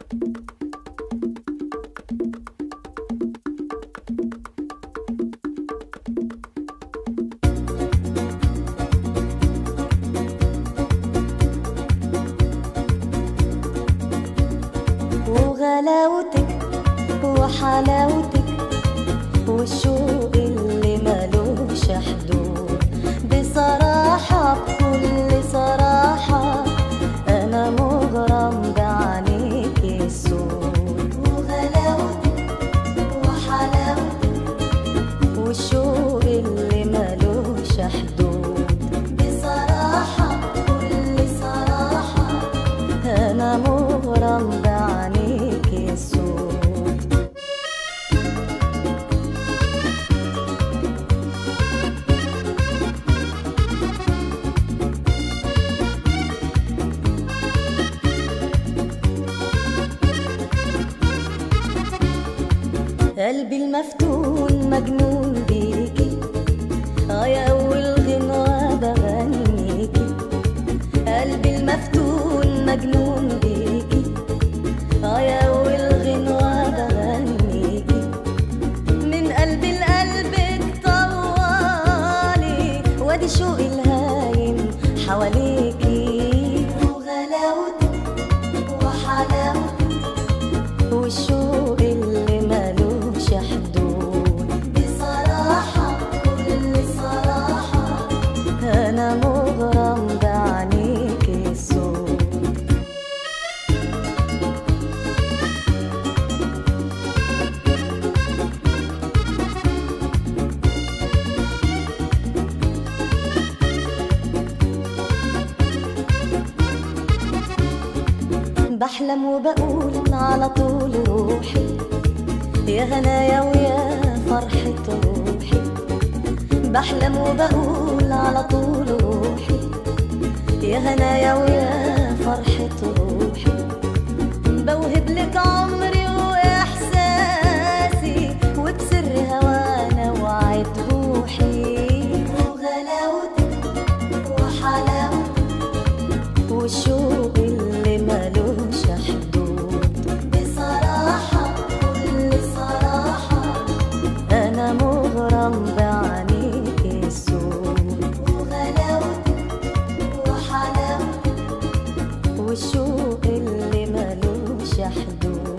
وغلاوتك وحلاوتك والشوق اللي ملوش حدود بصراحة بكل صراحة أنا مغرم بعينيك السود وغلاوتك وحلاوتك والشوق اللي ملوش حدود بصراحة بكل صراحة أنا مغرم بعينيك السود قلبي المفتون مجنون بيكي اه يا اول غنوة بغنيكي قلبي المفتون مجنون بيكي اه يا اول غنوة بغنيكي من قلبي لقلبك طوالي وادي شوقي الهايم حواليكي وغلاوتك وحلاوتك والشوق اللي ملوش حدود بصراحة كل صراحة أنا مغرم بعينيك السود بحلم وبقول على طول روحي يا هنايا ويا فرحة روحي بحلم وبقول على طول روحي يا هنايا ويا فرحة روحي بوهب لك عمري وإحساسي وبسر هوانا وعد روحي وغلاوتك وحلاوتك والشوق اللي ملوش حدود بصراحة كل صراحة أنا مغرم بعينيك السود وغلاوتك وحلاوتك والشوق اللي ملوش حدود